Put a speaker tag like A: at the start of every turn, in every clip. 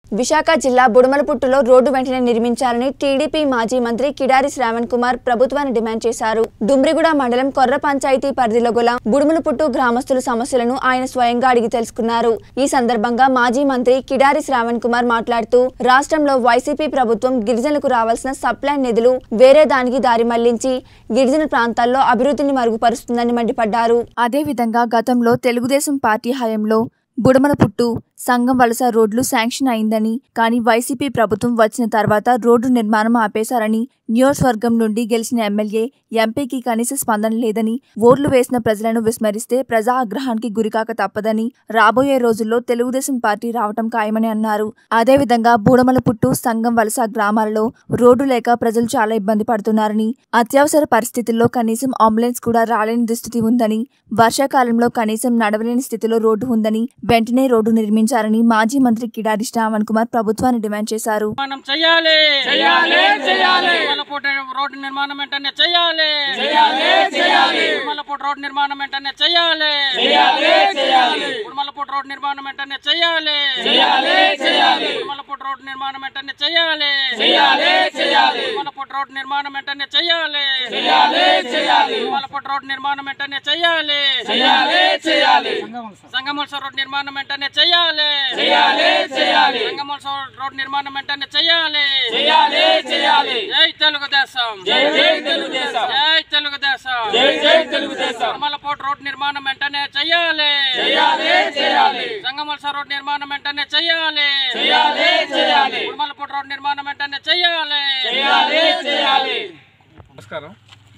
A: విశాఖ జిల్లా బుడమలపుట్టులో రోడ్డు వెంటనే నిర్మించాలని టీడీపీ మాజీ మంత్రి కిడారి శ్రావణ్ కుమార్ ప్రభుత్వాన్ని డిమాండ్ చేశారు డుమ్రిగూడ మండలం కొర్ర పంచాయతీ పరిధిలో గల బుడుమలపుట్టు గ్రామస్తుల సమస్యలను ఆయన స్వయంగా అడిగి తెలుసుకున్నారు ఈ సందర్భంగా మాజీ మంత్రి కిడారి శ్రావణ్ కుమార్ మాట్లాడుతూ రాష్ట్రంలో వైసీపీ ప్రభుత్వం గిరిజనులకు రావాల్సిన సప్లై నిధులు వేరే దానికి దారి మళ్లించి గిరిజన ప్రాంతాల్లో అభివృద్ధిని మరుగుపరుస్తుందని మండిపడ్డారు అదేవిధంగా గతంలో తెలుగుదేశం పార్టీ హయాంలో బుడమలపుట్టు సంగం వలస రోడ్లు శాంక్షన్ అయిందని కానీ వైసీపీ ప్రభుత్వం వచ్చిన తర్వాత రోడ్డు నిర్మాణం ఆపేశారని నియోజకవర్గం నుండి గెలిచిన ఎమ్మెల్యే ఎంపీకి కనీస స్పందన లేదని ఓట్లు వేసిన ప్రజలను విస్మరిస్తే ప్రజా ఆగ్రహానికి గురికాక తప్పదని రాబోయే రోజుల్లో తెలుగుదేశం పార్టీ రావటం ఖాయమని అన్నారు అదేవిధంగా బూడమలపుట్టు సంగం వలస గ్రామాలలో రోడ్డు లేక ప్రజలు చాలా ఇబ్బంది పడుతున్నారని అత్యవసర పరిస్థితుల్లో కనీసం అంబులెన్స్ కూడా రాలేని దుస్థితి ఉందని వర్షాకాలంలో కనీసం నడవలేని స్థితిలో రోడ్డు ఉందని వెంటనే రోడ్డు నిర్మించాలని మాజీ మంత్రి కిడారి శ్రావణ్ కుమార్ ప్రభుత్వాన్ని డిమాండ్ చేశారు
B: నిర్మాణం చేయాలి చేయాలి చేయాలి మల్లపూట రోడ్డు నిర్మాణం వెంటనే చేయాలి చేయాలి చేయాలి మల్లపూట రోడ్డు నిర్మాణం వెంటనే చేయాలి చేయాలి చేయాలి మల్లపూట రోడ్డు నిర్మాణం వెంటనే చేయాలి చేయాలి చేయాలి మల్లపూట రోడ్డు నిర్మాణం వెంటనే చేయాలి చేయాలి చేయాలి మల్లపూట రోడ్డు నిర్మాణం వెంటనే చేయాలి చేయాలి చేయాలి మల్లపూట రోడ్డు నిర్మాణం వెంటనే చేయాలి చేయాలి చేయాలి సంగమల్స రోడ్డు నిర్మాణం వెంటనే చేయాలి చేయాలి చేయాలి సంగమల్స రోడ్డు నిర్మాణం వెంటనే చేయాలి చేయాలి చేయాలి జై తెలుగుదేశం జై జై తెలుగుదేశం జై తెలుగుదేశం జై జై తెలుగుదేశం మల్లపోటు రోడ్డు నిర్మాణం వెంటనే చేయాలి చేయాలి చేయాలి సంగమల్స రోడ్డు నిర్మాణం వెంటనే చేయాలి చేయాలి చేయాలి మల్లపోటు రోడ్డు నిర్మాణం వెంటనే చేయాలి చేయాలి చేయాలి
C: నమస్కారం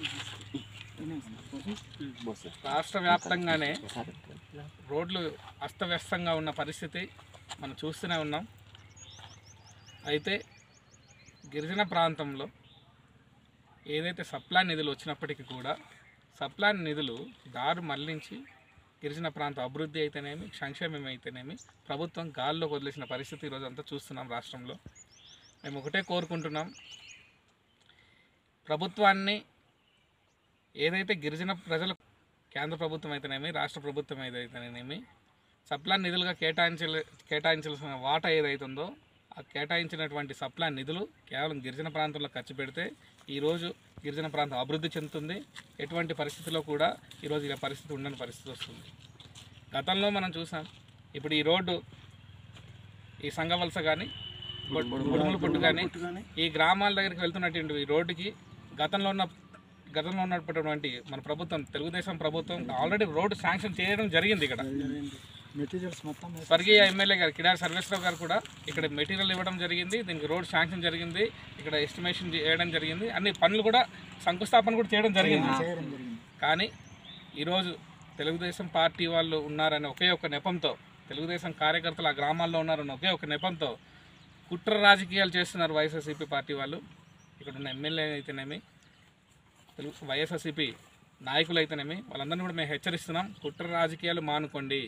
C: రాష్ట్ర వ్యాప్తంగానే రోడ్లు అస్తవ్యస్తంగా ఉన్న పరిస్థితి మనం చూస్తూనే ఉన్నాం అయితే గిరిజన ప్రాంతంలో ఏదైతే సప్లా నిధులు వచ్చినప్పటికీ కూడా సప్లా నిధులు దారి మళ్లించి గిరిజన ప్రాంత అభివృద్ధి అయితేనేమి సంక్షేమం అయితేనేమి ప్రభుత్వం గాల్లో వదిలేసిన పరిస్థితి ఈరోజు అంతా చూస్తున్నాం రాష్ట్రంలో మేము ఒకటే కోరుకుంటున్నాం ప్రభుత్వాన్ని ఏదైతే గిరిజన ప్రజలు కేంద్ర ప్రభుత్వం అయితేనేమి రాష్ట్ర ప్రభుత్వం ఏదైతేనేమి సప్లా నిధులుగా కేటాయించలే కేటాయించాల్సిన వాటా ఏదైతుందో ఆ కేటాయించినటువంటి సప్లా నిధులు కేవలం గిరిజన ప్రాంతంలో ఖర్చు పెడితే ఈరోజు గిరిజన ప్రాంతం అభివృద్ధి చెందుతుంది ఎటువంటి పరిస్థితిలో కూడా ఈరోజు ఇలా పరిస్థితి ఉండని పరిస్థితి వస్తుంది గతంలో మనం చూసాం ఇప్పుడు ఈ రోడ్డు ఈ సంగవలస కానీ బుడుముల పుట్టు కానీ ఈ గ్రామాల దగ్గరికి వెళ్తున్నటువంటి ఈ రోడ్డుకి గతంలో ఉన్న గతంలో ఉన్నటువంటి మన ప్రభుత్వం తెలుగుదేశం ప్రభుత్వం ఆల్రెడీ రోడ్డు శాంక్షన్ చేయడం జరిగింది ఇక్కడ
D: మెటీరియల్స్ మొత్తం
C: స్వర్గీయ ఎమ్మెల్యే గారు కిడారి సర్వేశ్వరరావు గారు కూడా ఇక్కడ మెటీరియల్ ఇవ్వడం జరిగింది దీనికి రోడ్ శాంక్షన్ జరిగింది ఇక్కడ ఎస్టిమేషన్ చేయడం జరిగింది అన్ని పనులు కూడా శంకుస్థాపన కూడా చేయడం జరిగింది
D: చేయడం జరిగింది
C: కానీ ఈరోజు తెలుగుదేశం పార్టీ వాళ్ళు ఉన్నారనే ఒకే ఒక నెపంతో తెలుగుదేశం కార్యకర్తలు ఆ గ్రామాల్లో ఉన్నారన్న ఒకే ఒక నెపంతో కుట్ర రాజకీయాలు చేస్తున్నారు వైఎస్ఆర్సీపీ పార్టీ వాళ్ళు ఇక్కడ ఉన్న ఎమ్మెల్యే అయితేనేమి తెలుగు వైఎస్ఆర్సీపీ నాయకులు అయితేనేమి వాళ్ళందరినీ కూడా మేము హెచ్చరిస్తున్నాం కుట్ర రాజకీయాలు మానుకోండి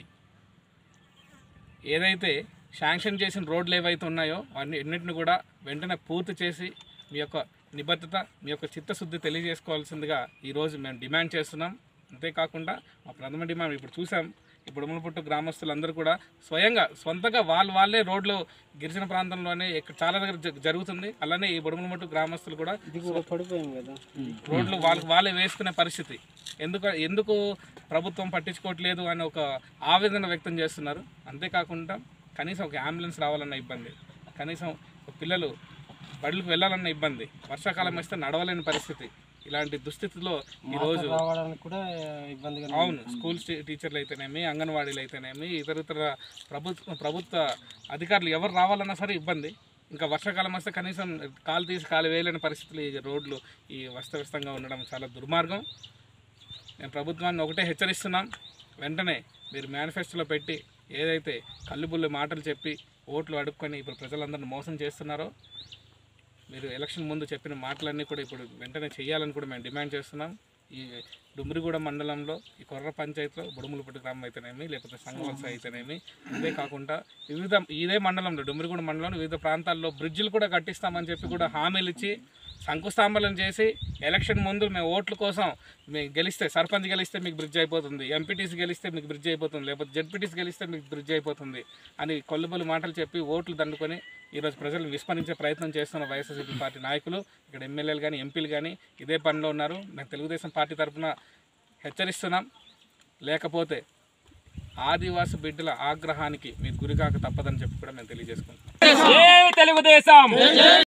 C: ఏదైతే శాంక్షన్ చేసిన రోడ్లు ఏవైతే ఉన్నాయో అన్ని అన్నింటిని కూడా వెంటనే పూర్తి చేసి మీ యొక్క నిబద్ధత మీ యొక్క చిత్తశుద్ధి తెలియజేసుకోవాల్సిందిగా ఈరోజు మేము డిమాండ్ చేస్తున్నాం అంతేకాకుండా మా ప్రథమ డిమాండ్ ఇప్పుడు చూసాం ఇప్పుడు ఉమ్మలపుట్టు గ్రామస్తులందరూ కూడా స్వయంగా సొంతగా వాళ్ళు వాళ్ళే రోడ్లు గిరిజన ప్రాంతంలోనే ఇక్కడ చాలా దగ్గర జ- జరుగుతుంది అలానే ఈ బుడమలమట్టు గ్రామస్తులు కూడా
D: ఇది కూడా పడిపోయాం కదా
C: రోడ్లు వాళ్ళకి వాళ్ళే వేసుకునే పరిస్థితి ఎందుకు ఎందుకు ప్రభుత్వం పట్టించుకోవట్లేదు అని ఒక ఆవేదన వ్యక్తం చేస్తున్నారు అంతేకాకుండా కనీసం ఒక అంబులెన్స్ రావాలన్న ఇబ్బంది కనీసం ఒక పిల్లలు బడులకు వెళ్ళాలన్న ఇబ్బంది వర్షాకాలం వస్తే నడవలేని పరిస్థితి ఇలాంటి దుస్థితిలో ఈరోజు
D: రావడానికి కూడా ఇబ్బందిగా
C: అవును స్కూల్ టీ- టీచర్లు అయితేనేమి అంగన్వాడీలు అయితేనేమి ఇతర ఇతర ప్రభుత్వ ప్రభుత్వ అధికారులు ఎవరు రావాలన్నా సరే ఇబ్బంది ఇంకా వర్షాకాలం వస్తే కనీసం కాలు తీసి కాలు వేయలేని పరిస్థితులు ఈ రోడ్లు ఈ వస్తవ్యస్తంగా ఉండడం చాలా దుర్మార్గం మేము ప్రభుత్వాన్ని ఒకటే హెచ్చరిస్తున్నాం వెంటనే మీరు మేనిఫెస్టోలో పెట్టి ఏదైతే కల్లుబుల్లి మాటలు చెప్పి ఓట్లు అడుక్కొని ఇప్పుడు ప్రజలందరిని మోసం చేస్తున్నారో మీరు ఎలక్షన్ ముందు చెప్పిన మాటలన్నీ కూడా ఇప్పుడు వెంటనే చేయాలని కూడా మేము డిమాండ్ చేస్తున్నాం ఈ డుమ్రిగూడ మండలంలో ఈ కొర్ర పంచాయతీలో బుడుములపట్టి గ్రామం అయితేనేమి లేకపోతే సంగవలస అయితేనేమి ఇదే కాకుండా వివిధ ఇదే మండలంలో డుమ్రిగూడ మండలంలో వివిధ ప్రాంతాల్లో బ్రిడ్జిలు కూడా కట్టిస్తామని చెప్పి కూడా హామీలు ఇచ్చి శంకుస్థాపనం చేసి ఎలక్షన్ ముందు మేము ఓట్ల కోసం మేము గెలిస్తే సర్పంచ్ గెలిస్తే మీకు బ్రిడ్జ్ అయిపోతుంది ఎంపీటీసీ గెలిస్తే మీకు బ్రిడ్జ్ అయిపోతుంది లేకపోతే జెడ్పీటీసీ గెలిస్తే మీకు బ్రిడ్జ్ అయిపోతుంది అని కొల్లుబొల్లు మాటలు చెప్పి ఓట్లు దండుకొని ఈరోజు ప్రజలను విస్మరించే ప్రయత్నం చేస్తున్న వైఎస్ఆర్సీపీ పార్టీ నాయకులు ఇక్కడ ఎమ్మెల్యేలు కానీ ఎంపీలు కానీ ఇదే పనిలో ఉన్నారు మేము తెలుగుదేశం పార్టీ తరఫున హెచ్చరిస్తున్నాం లేకపోతే ఆదివాసి బిడ్డల ఆగ్రహానికి మీకు గురికాక తప్పదని చెప్పి కూడా మేము తెలియజేసుకుంటాం
E: తెలుగుదేశం